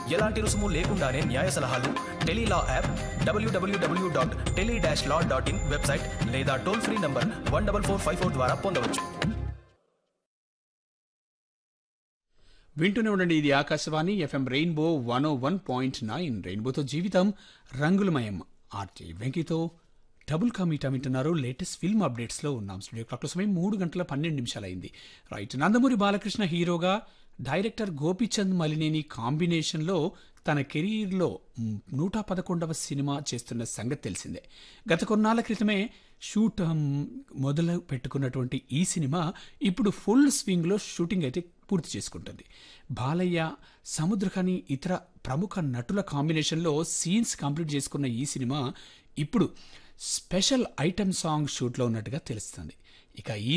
ఎలాంటి రుసుము లేకుండానే న్యాయ సలహాలు Tele Law app W W W dot tele dash law dot in website లేదా toll free number one double four five four ద్వారా పొందవచ్చు వింటూనే ఉండండి ఇది Akashvani FM rainbow one O one point nine రెయిన్బోతో జీవితం రంగులమయం ఆర్జే వెంకీతో డబుల్ కామీటా వింటున్నారు లేటెస్ట్ ఫిల్మ్ అప్డేట్స్లో ఉన్నాం స్టూడియో క్లాక్లో సమయం మూడు గంటల పన్నెండు నిమిషాలైంది రైట్ నందమూరి బాలకృష్ణ హీరోగా డైరెక్టర్ గోపీచంద్ మలినేని కాంబినేషన్లో తన కెరీర్లో మ్, నూట పదకొండవ సినిమా చేస్తున్న సంగతి తెలిసిందే గత కొన్నాళ్ళ క్రితమే షూట్ మ్, మొదలు పెట్టుకున్నటువంటి ఈ సినిమా ఇప్పుడు ఫుల్ స్వింగ్లో షూటింగ్ అయితే పూర్తి చేసుకుంటుంది బాలయ్య సముద్రఖని ఇతర ప్రముఖ నటుల కాంబినేషన్లో సీన్స్ కంప్లీట్ చేసుకున్న ఈ సినిమా ఇప్పుడు స్పెషల్ ఐటమ్ సాంగ్ షూట్లో ఉన్నట్టుగా తెలుస్తుంది ఇక ఈ